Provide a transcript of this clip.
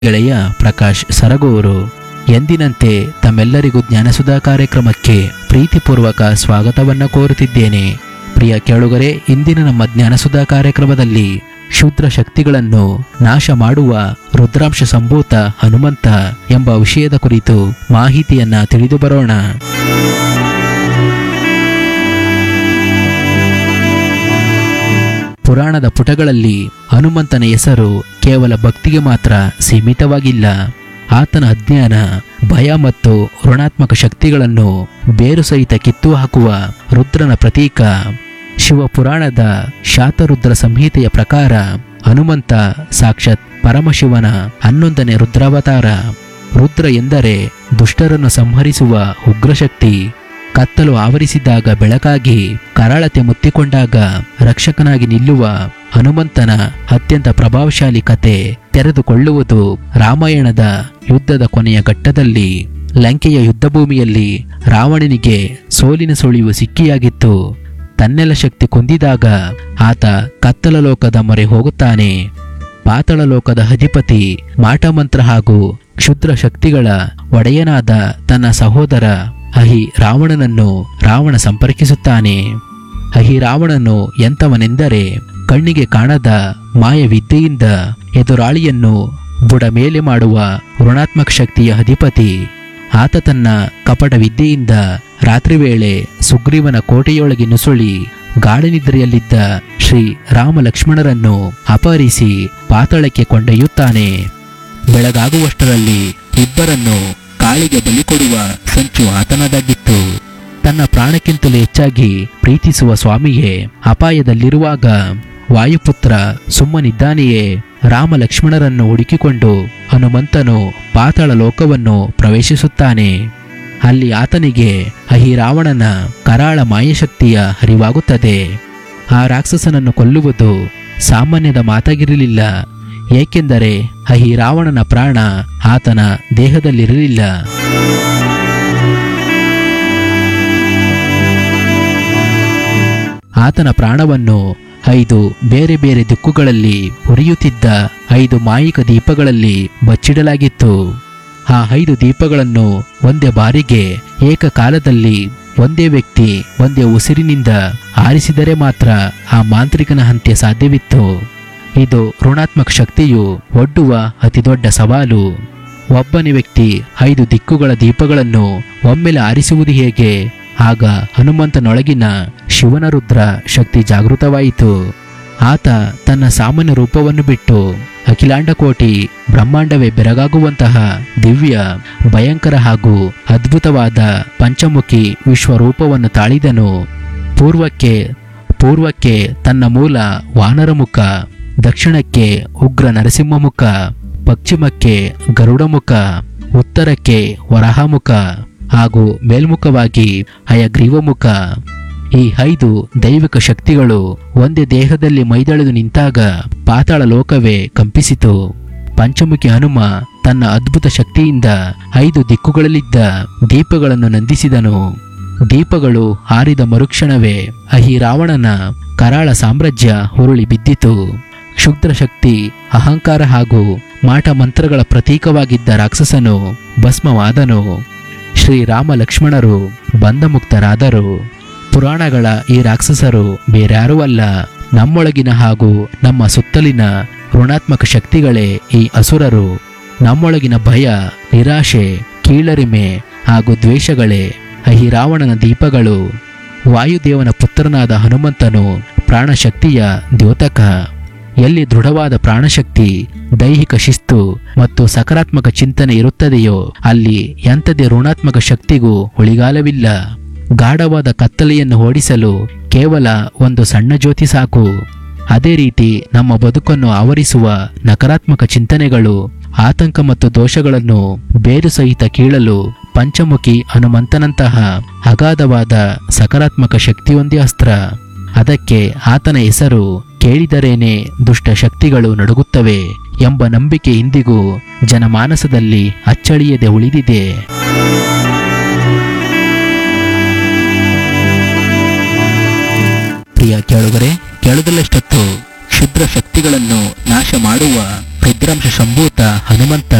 ಗೆಳೆಯ ಪ್ರಕಾಶ್ ಸರಗೂರು ಎಂದಿನಂತೆ ತಮ್ಮೆಲ್ಲರಿಗೂ ಜ್ಞಾನಸುಧಾ ಕಾರ್ಯಕ್ರಮಕ್ಕೆ ಪ್ರೀತಿಪೂರ್ವಕ ಸ್ವಾಗತವನ್ನ ಕೋರುತ್ತಿದ್ದೇನೆ ಪ್ರಿಯ ಕೇಳುಗರೆ ಇಂದಿನ ನಮ್ಮ ಜ್ಞಾನಸುಧಾ ಕಾರ್ಯಕ್ರಮದಲ್ಲಿ ಶೂದ್ರ ಶಕ್ತಿಗಳನ್ನು ನಾಶ ಮಾಡುವ ರುದ್ರಾಂಶ ಸಂಭೂತ ಹನುಮಂತ ಎಂಬ ವಿಷಯದ ಕುರಿತು ಮಾಹಿತಿಯನ್ನ ತಿಳಿದು ಬರೋಣ ಪುರಾಣದ ಪುಟಗಳಲ್ಲಿ ಹನುಮಂತನ ಹೆಸರು ಕೇವಲ ಭಕ್ತಿಗೆ ಮಾತ್ರ ಸೀಮಿತವಾಗಿಲ್ಲ ಆತನ ಅಜ್ಞಾನ ಭಯ ಮತ್ತು ಋಣಾತ್ಮಕ ಶಕ್ತಿಗಳನ್ನು ಬೇರು ಸಹಿತ ಕಿತ್ತು ಹಾಕುವ ರುದ್ರನ ಪ್ರತೀಕ ಶಿವಪುರಾಣದ ಶಾತರುದ್ರ ಸಂಹಿತೆಯ ಪ್ರಕಾರ ಹನುಮಂತ ಸಾಕ್ಷಾತ್ ಪರಮಶಿವನ ಹನ್ನೊಂದನೇ ರುದ್ರಾವತಾರ ರುದ್ರ ಎಂದರೆ ದುಷ್ಟರನ್ನು ಸಂಹರಿಸುವ ಉಗ್ರಶಕ್ತಿ ಕತ್ತಲು ಆವರಿಸಿದಾಗ ಬೆಳಕಾಗಿ ಕರಾಳತೆ ಮುತ್ತಿಕೊಂಡಾಗ ರಕ್ಷಕನಾಗಿ ನಿಲ್ಲುವ ಹನುಮಂತನ ಅತ್ಯಂತ ಪ್ರಭಾವಶಾಲಿ ಕತೆ ತೆರೆದುಕೊಳ್ಳುವುದು ರಾಮಾಯಣದ ಯುದ್ಧದ ಕೊನೆಯ ಘಟ್ಟದಲ್ಲಿ ಲಂಕೆಯ ಯುದ್ಧಭೂಮಿಯಲ್ಲಿ ರಾವಣನಿಗೆ ಸೋಲಿನ ಸುಳಿವು ಸಿಕ್ಕಿಯಾಗಿತ್ತು ತನ್ನೆಲ್ಲ ಶಕ್ತಿ ಕುಂದಿದಾಗ ಆತ ಕತ್ತಲ ಲೋಕದ ಮೊರೆ ಹೋಗುತ್ತಾನೆ ಪಾತಾಳ ಲೋಕದ ಅಧಿಪತಿ ಮಾಟಮಂತ್ರ ಹಾಗೂ ಕ್ಷುದ್ರ ಶಕ್ತಿಗಳ ಒಡೆಯನಾದ ತನ್ನ ಸಹೋದರ ಅಹಿ ರಾವಣನನ್ನು ರಾವಣ ಸಂಪರ್ಕಿಸುತ್ತಾನೆ ಅಹಿ ರಾವಣನು ಎಂಥವನೆಂದರೆ ಕಣ್ಣಿಗೆ ಕಾಣದ ಮಾಯವಿದ್ಯೆಯಿಂದ ಎದುರಾಳಿಯನ್ನು ಬುಡ ಮೇಲೆ ಮಾಡುವ ಋಣಾತ್ಮಕ ಶಕ್ತಿಯ ಅಧಿಪತಿ ಆತ ತನ್ನ ಕಪಟ ವಿದ್ಯೆಯಿಂದ ರಾತ್ರಿ ವೇಳೆ ಸುಗ್ರೀವನ ಕೋಟೆಯೊಳಗೆ ನುಸುಳಿ ಗಾಢನಿದ್ರೆಯಲ್ಲಿದ್ದ ಶ್ರೀ ರಾಮ ಲಕ್ಷ್ಮಣರನ್ನು ಅಪಹರಿಸಿ ಪಾತಾಳಕ್ಕೆ ಕೊಂಡೊಯ್ಯುತ್ತಾನೆ ಬೆಳಗಾಗುವಷ್ಟರಲ್ಲಿ ಇಬ್ಬರನ್ನು ಕಾಳಿಗೆ ಬಲಿ ಕೊಡುವ ಸಂಚು ಆತನದಾಗಿತ್ತು ತನ್ನ ಪ್ರಾಣಕ್ಕಿಂತಲೂ ಹೆಚ್ಚಾಗಿ ಪ್ರೀತಿಸುವ ಸ್ವಾಮಿಯೇ ಅಪಾಯದಲ್ಲಿರುವಾಗ ವಾಯುಪುತ್ರ ಸುಮ್ಮನಿದ್ದಾನೆಯೇ ರಾಮ ಲಕ್ಷ್ಮಣರನ್ನು ಹುಡುಕಿಕೊಂಡು ಹನುಮಂತನು ಪಾತಾಳ ಲೋಕವನ್ನು ಪ್ರವೇಶಿಸುತ್ತಾನೆ ಅಲ್ಲಿ ಆತನಿಗೆ ಅಹಿರಾವಣನ ಕರಾಳ ಮಾಯಶಕ್ತಿಯ ಅರಿವಾಗುತ್ತದೆ ಆ ರಾಕ್ಷಸನನ್ನು ಕೊಲ್ಲುವುದು ಸಾಮಾನ್ಯದ ಮಾತಾಗಿರಲಿಲ್ಲ ಏಕೆಂದರೆ ಅಹಿರಾವಣನ ಪ್ರಾಣ ಆತನ ದೇಹದಲ್ಲಿರಲಿಲ್ಲ ಆತನ ಪ್ರಾಣವನ್ನು ಐದು ಬೇರೆ ಬೇರೆ ದಿಕ್ಕುಗಳಲ್ಲಿ ಉರಿಯುತ್ತಿದ್ದ ಐದು ಮಾಯಿಕ ದೀಪಗಳಲ್ಲಿ ಬಚ್ಚಿಡಲಾಗಿತ್ತು ಆ ಐದು ದೀಪಗಳನ್ನು ಒಂದೇ ಬಾರಿಗೆ ಏಕಕಾಲದಲ್ಲಿ ಒಂದೇ ವ್ಯಕ್ತಿ ಒಂದೇ ಉಸಿರಿನಿಂದ ಆರಿಸಿದರೆ ಮಾತ್ರ ಆ ಮಾಂತ್ರಿಕನ ಹಂತ್ಯ ಸಾಧ್ಯವಿತ್ತು ಇದು ಋಣಾತ್ಮಕ ಶಕ್ತಿಯು ಒಡ್ಡುವ ಅತಿದೊಡ್ಡ ಸವಾಲು ಒಬ್ಬನೇ ವ್ಯಕ್ತಿ ಐದು ದಿಕ್ಕುಗಳ ದೀಪಗಳನ್ನು ಒಮ್ಮೆಲೆ ಆರಿಸುವುದು ಹೇಗೆ ಆಗ ಹನುಮಂತನೊಳಗಿನ ಶಿವನ ರುದ್ರ ಶಕ್ತಿ ಜಾಗೃತವಾಯಿತು ಆತ ತನ್ನ ಸಾಮಾನ್ಯ ರೂಪವನ್ನು ಬಿಟ್ಟು ಅಖಿಲಾಂಡ ಕೋಟಿ ಬ್ರಹ್ಮಾಂಡವೇ ಬೆರಗಾಗುವಂತಹ ದಿವ್ಯ ಭಯಂಕರ ಹಾಗೂ ಅದ್ಭುತವಾದ ಪಂಚಮುಖಿ ವಿಶ್ವರೂಪವನ್ನು ತಾಳಿದನು ಪೂರ್ವಕ್ಕೆ ಪೂರ್ವಕ್ಕೆ ತನ್ನ ಮೂಲ ವಾನರ ಮುಖ ದಕ್ಷಿಣಕ್ಕೆ ಉಗ್ರ ನರಸಿಂಹ ಮುಖ ಪಶ್ಚಿಮಕ್ಕೆ ಗರುಡ ಮುಖ ಉತ್ತರಕ್ಕೆ ವರಹ ಮುಖ ಹಾಗೂ ಮೇಲ್ಮುಖವಾಗಿ ಹಯಗ್ರೀವ ಮುಖ ಈ ಐದು ದೈವಿಕ ಶಕ್ತಿಗಳು ಒಂದೇ ದೇಹದಲ್ಲಿ ಮೈದಳೆದು ನಿಂತಾಗ ಪಾತಾಳ ಲೋಕವೇ ಕಂಪಿಸಿತು ಪಂಚಮುಖಿ ಹನುಮ ತನ್ನ ಅದ್ಭುತ ಶಕ್ತಿಯಿಂದ ಐದು ದಿಕ್ಕುಗಳಲ್ಲಿದ್ದ ದೀಪಗಳನ್ನು ನಂದಿಸಿದನು ದೀಪಗಳು ಹಾರಿದ ಮರುಕ್ಷಣವೇ ಅಹಿ ರಾವಣನ ಕರಾಳ ಸಾಮ್ರಾಜ್ಯ ಉರುಳಿ ಬಿದ್ದಿತು ಕ್ಷುದ್ರ ಶಕ್ತಿ ಅಹಂಕಾರ ಹಾಗೂ ಮಾಟ ಮಂತ್ರಗಳ ಪ್ರತೀಕವಾಗಿದ್ದ ರಾಕ್ಷಸನು ಭಸ್ಮವಾದನು ಶ್ರೀರಾಮ ಲಕ್ಷ್ಮಣರು ಬಂಧಮುಕ್ತರಾದರು ಪುರಾಣಗಳ ಈ ರಾಕ್ಷಸರು ಬೇರ್ಯಾರೂ ಅಲ್ಲ ನಮ್ಮೊಳಗಿನ ಹಾಗೂ ನಮ್ಮ ಸುತ್ತಲಿನ ಋಣಾತ್ಮಕ ಶಕ್ತಿಗಳೇ ಈ ಅಸುರರು ನಮ್ಮೊಳಗಿನ ಭಯ ನಿರಾಶೆ ಕೀಳರಿಮೆ ಹಾಗೂ ದ್ವೇಷಗಳೇ ಅಹಿರಾವಣನ ದೀಪಗಳು ವಾಯುದೇವನ ಪುತ್ರನಾದ ಹನುಮಂತನು ಪ್ರಾಣಶಕ್ತಿಯ ದ್ಯೋತಕ ಎಲ್ಲಿ ದೃಢವಾದ ಪ್ರಾಣಶಕ್ತಿ ದೈಹಿಕ ಶಿಸ್ತು ಮತ್ತು ಸಕಾರಾತ್ಮಕ ಚಿಂತನೆ ಇರುತ್ತದೆಯೋ ಅಲ್ಲಿ ಎಂಥದೇ ಋಣಾತ್ಮಕ ಶಕ್ತಿಗೂ ಉಳಿಗಾಲವಿಲ್ಲ ಗಾಢವಾದ ಕತ್ತಲೆಯನ್ನು ಓಡಿಸಲು ಕೇವಲ ಒಂದು ಸಣ್ಣ ಜ್ಯೋತಿ ಸಾಕು ಅದೇ ರೀತಿ ನಮ್ಮ ಬದುಕನ್ನು ಆವರಿಸುವ ನಕಾರಾತ್ಮಕ ಚಿಂತನೆಗಳು ಆತಂಕ ಮತ್ತು ದೋಷಗಳನ್ನು ಬೇರು ಸಹಿತ ಕೀಳಲು ಪಂಚಮುಖಿ ಹನುಮಂತನಂತಹ ಅಗಾಧವಾದ ಸಕಾರಾತ್ಮಕ ಶಕ್ತಿಯೊಂದೇ ಅಸ್ತ್ರ ಅದಕ್ಕೆ ಆತನ ಹೆಸರು ಕೇಳಿದರೇನೆ ದುಷ್ಟ ಶಕ್ತಿಗಳು ನಡುಗುತ್ತವೆ ಎಂಬ ನಂಬಿಕೆ ಇಂದಿಗೂ ಜನಮಾನಸದಲ್ಲಿ ಅಚ್ಚಳಿಯದೆ ಉಳಿದಿದೆ ಪ್ರಿಯ ಕೇಳುಗರೆ ಕೇಳುವುದಲ್ಲಷ್ಟೊತ್ತು ಕ್ಷುದ್ರ ಶಕ್ತಿಗಳನ್ನು ನಾಶ ಮಾಡುವ ರುದ್ರಾಂಶ ಸಂಭೂತ ಹನುಮಂತ